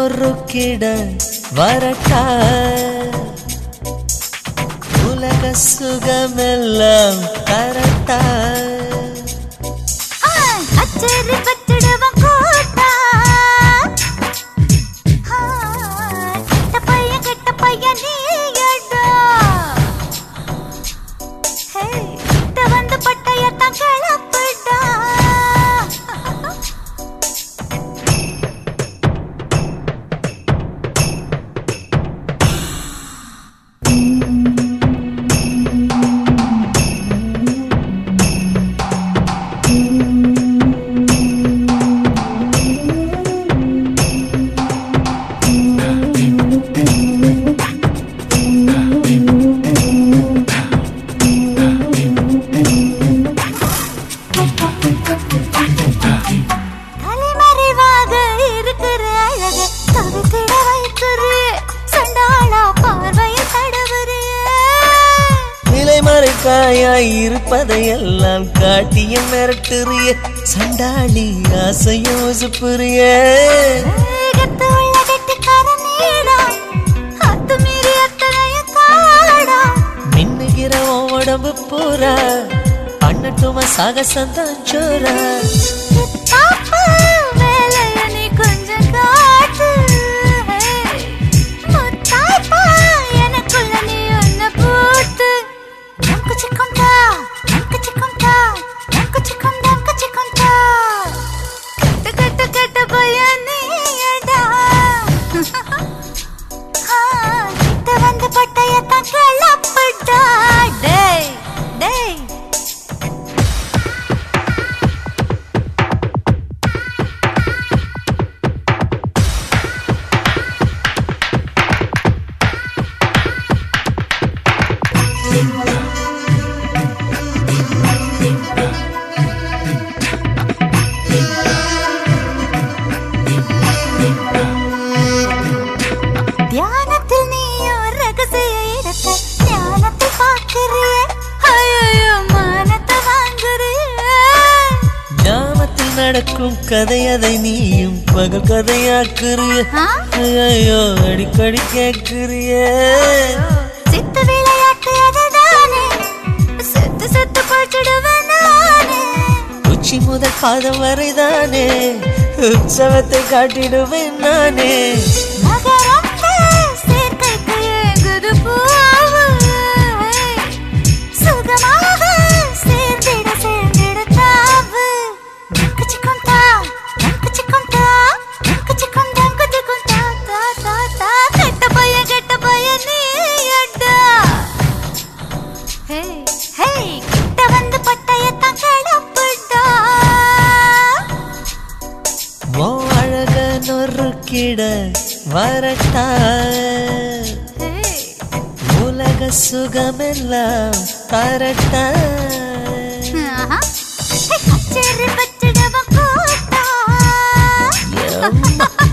நொறுக்கிட வரட்டா உலக சுகமெல்லாம் தரட்டா அச்சரி பத்திடுவன் கூட்டா ஆ, கெட்ட பையன் கெட்ட பையன் நீயடா ஹே, கிட்ட வந்து பட்டயத்தான் கிளப்புடா தலைமறைவாக இருக்கிற அழக தவித்திட வைத்துரு சண்டாளா பார்வையை தடவுரு நிலைமறைக்காயாய் இருப்பதையெல்லாம் காட்டிய மிரட்டுறிய சண்டாளி ஆசையும் சுப்புரிய வேகத்து உள்ள கெட்டிக்கார நீடா அத்து மீறி அத்தனையும் காடா மின்னுகிற உன் உடம்பு பூரா பண்ணட்டுமா சாகசந்தான் சோரா தாப்பு வேலைய நீ கொஞ்சம் காட்டு முத்தாப்பா எனக்குள்ள நீ ஒன்ன போட்டு டங்கு சிக்கொண்டா டங்கு சிக்கொண்டா டங்கு சிக்கொண்டா டங்கு சிக்கொண்டா கெட்ட கெட்ட கெட்ட பையன் நீயடா ஆ, கிட்ட வந்து பட்டயத்தான் கிளப்புடா டேய் டேய் தியானத்தில் நீயோ ரகசிய இடத்தை ஞானத்தை பார்க்கிறிய ஐயோ மானத்தை வாங்குறிய ஞாபகத்தில் நடக்கும் கதை அதை நீயும் பகல் கதையாக்குறிய ஆ? ஐயோ அடிக்கடி கேட்குறிய சித்து விளையாட்டு அதுதானே செத்து செத்து போட்டுடுவேன் நானே உச்சி முதல் பாதம் வரைதானே உற்சவத்தை காட்டிடுவேன் நானே மகரந்த சேர்க்கைக்கு ஏங்குது பூவு. சுகமாக சேர்ந்திட சேர்ந்திட தாவு. டங்கு சிக்கும் தா, டங்கு சிக்கும் தா, டங்கு சிக்கும் டங்கு சிக்கும் தா, தா, தா, தா. கெட்ட பையன், கெட்ட பையன் நீயடா. ஹே, ஹே, கிட்ட வந்து பட்டயத்தான் கிளப்புடா. ஓ அழக நொறுக்கிட வரட்டா ஹே. உலக சுகமெல்லாம் தரட்டா ஆஹா. ஹே, கச்சேரி வச்சிடவ கூட்டா எம்மா.